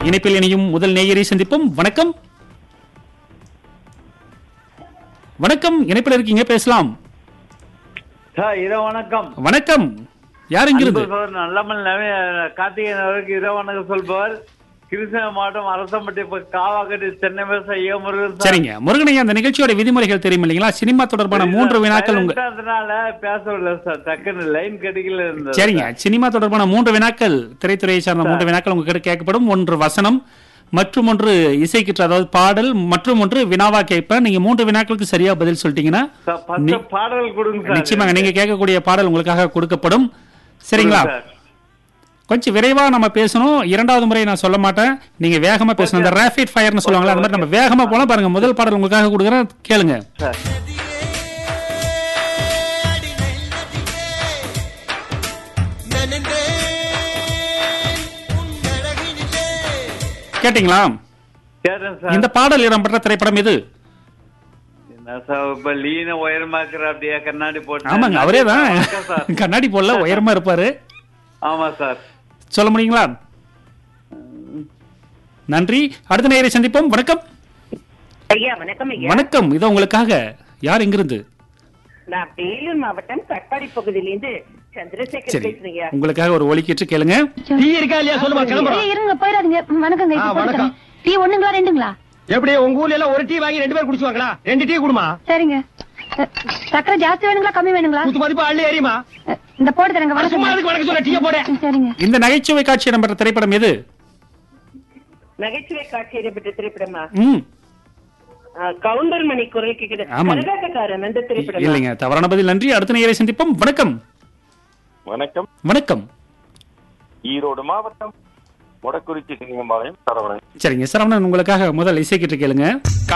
இணைப்பில் இணையும் முதல் நேயரை சந்திப்போம் வணக்கம் வணக்கம் இணைப்பில் இருக்கீங்க பேசலாம் சார் இரவு வணக்கம் வணக்கம் யார் இங்கிருந்து அன்பு சகோதரர் நல்லமல் நவீ- கார்த்திகேயன் அவருக்கு இரவு வணக்கம் சொல்பவர் கிருஷ்ணகிரி மாவட்டம் அரசம்பட்டி ப- காவாக்கட்டி தென்னை விவசாய ஏ முருகன் சார். சரிங்க முருகனையா அந்த நிகழ்ச்சியோட விதிமுறைகள் தெரியும் இல்லைங்களா சினிமா தொடர்பான மூன்று வினாக்கள் உங்க silent ஆனதுனால பேசவில்லை சார் டக்குன்னு லைன் கிடைக்கல இருந்தது சரிங்க சினிமா தொடர்பான மூன்று வினாக்கள் திரைத்துறையை சார்ந்த மூன்று வினாக்கள் உங்களுக்கு கேட்கப்படும் ஒன்று வசனம் மற்றும் ஒன்று இசைக்கிற்று அதாவது பாடல் மற்றும் ஒன்று வினாவா கேட்பேன் நீங்க மூன்று வினாக்களுக்கு சரியா பதில் சொல்லிட்டீங்கன்னா சார், first பாடல் கொடுங்க சார் நிச்சயமாங்க நீங்க கேட்கக்கூடிய பாடல் உங்களுக்காக கொடுக்கப்படும் சரிங்களா சார். கொஞ்சம் விரைவா நம்ம பேசணும் இரண்டாவது முறை நான் சொல்ல மாட்டேன் நீங்க வேகமா பேசணும் இந்த ரேபிட் ஃபயர்னு சொல்லுவாங்களா அந்த மாதிரி நம்ம வேகமா போலாம் பாருங்க முதல் பாடல் உங்களுக்காக கொடுக்குறேன் கேளுங்க சார். கேட்டிங்களா கேட்டேன் சார் இந்த பாடல் இடம்பெற்ற திரைப்படம் எது என்ன சார் இப்ப லீன உயரமாக்குற அப்படியே கண்ணாடி போட்டு ஆமாங்க அவரே தான் வணக்கம் சார் கண்ணாடி போடல உயரமா இருப்பாரு ஆமா சார் சொல்ல முடியுங்களா நன்றி அடுத்த நேயரை சந்திப்போம் வணக்கம் ஐயா வணக்கம் ஐயா வணக்கம் இது உங்களுக்காக யார் எங்கிருந்து நான் வேலூர் மாவட்டம் கட்பாடி பகுதியிலிருந்து சந்திரசேகர் சரி பேசுறேன் ஐயா உங்களுக்காக ஒரு ஒலிக்கிட்டு கேளுங்க டீ இருக்கா இல்லையா சொல்லுமா கிளம்புறோம் ஏய், இருங்க போயிடாதீங்க வணக்கங்க ஆ, இப்ப வணக்கம். போட்டுக்கிறேன். டீ ஒண்ணுங்களா ரெண்டுங்களா எப்படி உங்க ஊர்ல எல்லாம் ஒரு டீ வாங்கி ரெண்டு பேர் குடிச்சுவாங்களா ரெண்டு டீ குடுமா சரிங்க அ, சக்கரை ஜாஸ்தி வேணுங்களா கம்மி வேணுங்களா குத்து மதிப்பு அள்ளி எறியுமா அ, இந்த போட்டு தரங்க சும்மா வணக்கம் அதுக்கு வணக்கம் சொல்ல டீய போட ம், சரிங்க இந்த நகைச்சுவை காட்சி இடம்பெற்ற திரைப்படம் எது நகைச்சுவை காட்சி இடம்பெற்ற திரைப்படமா ம் ஆ, கவுண்டர் மணி குரல் கேக்குது ஆமாங்க. கரகாட்டக்காரன் அந்த திரைப்படம் இல்லைங்க தவறான பதில் நன்றி அடுத்த நேயரை சந்திப்போம் வணக்கம் வணக்கம் வணக்கம் ஈரோடு மாவட்டம் மொடக்குறிச்சி சிங்கம்பாளையம் சரவணன் சரிங்க சரவணன் உங்களுக்காக முதல் இசைக்கிட்டு கேளுங்க